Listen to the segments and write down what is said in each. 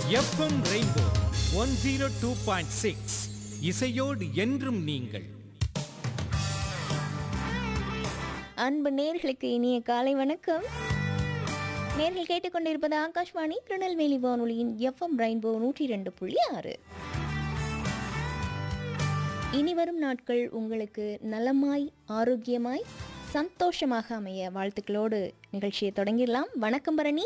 FM rainbow one zero two point six இசையோடு என்றும் நீங்கள் அன்பு நேர்களுக்கு இனிய காலை வணக்கம் நேர்கள் கேட்டுக்கொண்டிருப்பது ஆகாஷ்வாணி திருநெல்வேலி வானொலியின் எஃப்எம் ரெயின்போ நூற்றி ரெண்டு புள்ளி ஆறு இனி வரும் நாட்கள் உங்களுக்கு நலமாய் ஆரோக்கியமாய் சந்தோஷமாக அமைய வாழ்த்துக்களோடு நிகழ்ச்சியை தொடங்கிடலாம் வணக்கம் பரணி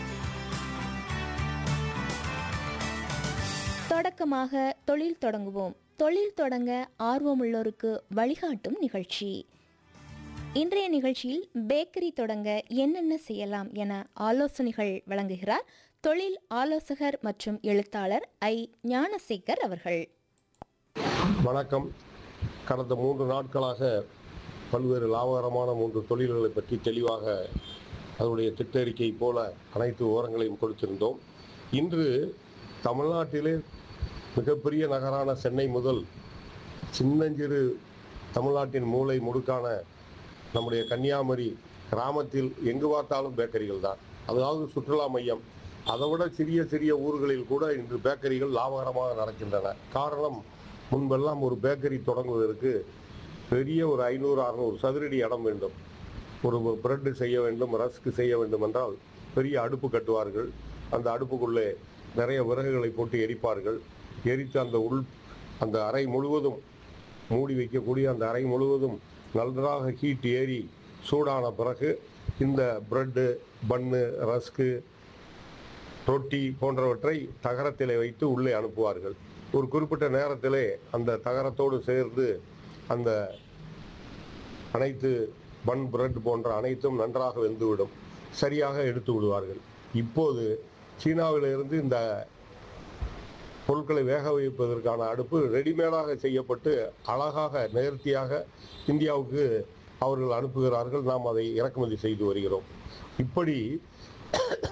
தொடக்கமாக தொழில் தொடங்குவோம் தொழில் தொடங்க ஆர்வமுள்ளோருக்கு வழிகாட்டும் நிகழ்ச்சி இன்றைய நிகழ்ச்சியில் பேக்கரி தொடங்க என்னென்ன செய்யலாம் என ஆலோசனைகள் வழங்குகிறார் தொழில் ஆலோசகர் மற்றும் எழுத்தாளர் ஐ ஞானசேகர் அவர்கள் வணக்கம் கடந்த மூன்று நாட்களாக பல்வேறு லாபகரமான மூன்று தொழில்களை பற்றி தெளிவாக அதனுடைய திட்டறிக்கை போல அனைத்து விவரங்களையும் கொடுத்திருந்தோம் இன்று தமிழ்நாட்டிலே மிகப்பெரிய நகரான சென்னை முதல் சின்னஞ்சிறு தமிழ்நாட்டின் மூளை முடுக்கான நம்முடைய கன்னியாகுமரி கிராமத்தில் எங்கு பார்த்தாலும் பேக்கரிகள் தான் அதாவது சுற்றுலா மையம் அதை விட சிறிய சிறிய ஊர்களில் கூட இன்று பேக்கரிகள் லாபகரமாக நடக்கின்றன காரணம் முன்பெல்லாம் ஒரு பேக்கரி தொடங்குவதற்கு பெரிய ஒரு ஐநூறு அறுநூறு சதுரடி இடம் வேண்டும் ஒரு பிரெட்டு செய்ய வேண்டும் ரஸ்க் செய்ய வேண்டும் என்றால் பெரிய அடுப்பு கட்டுவார்கள் அந்த அடுப்புக்குள்ளே நிறைய விறகுகளை போட்டு எரிப்பார்கள் எரித்து அந்த உள் அந்த அறை முழுவதும் மூடி வைக்கக்கூடிய அந்த அறை முழுவதும் நன்றாக ஹீட் ஏறி சூடான பிறகு இந்த பிரெட்டு பன்னு ரஸ்க்கு ரொட்டி போன்றவற்றை தகரத்திலே வைத்து உள்ளே அனுப்புவார்கள் ஒரு குறிப்பிட்ட நேரத்திலே அந்த தகரத்தோடு சேர்ந்து அந்த அனைத்து பன் பிரெட் போன்ற அனைத்தும் நன்றாக வெந்துவிடும் சரியாக எடுத்து விடுவார்கள் இப்போது சீனாவிலிருந்து இந்த பொருட்களை வேக வைப்பதற்கான அடுப்பு ரெடிமேடாக செய்யப்பட்டு அழகாக நேர்த்தியாக இந்தியாவுக்கு அவர்கள் அனுப்புகிறார்கள் நாம் அதை இறக்குமதி செய்து வருகிறோம் இப்படி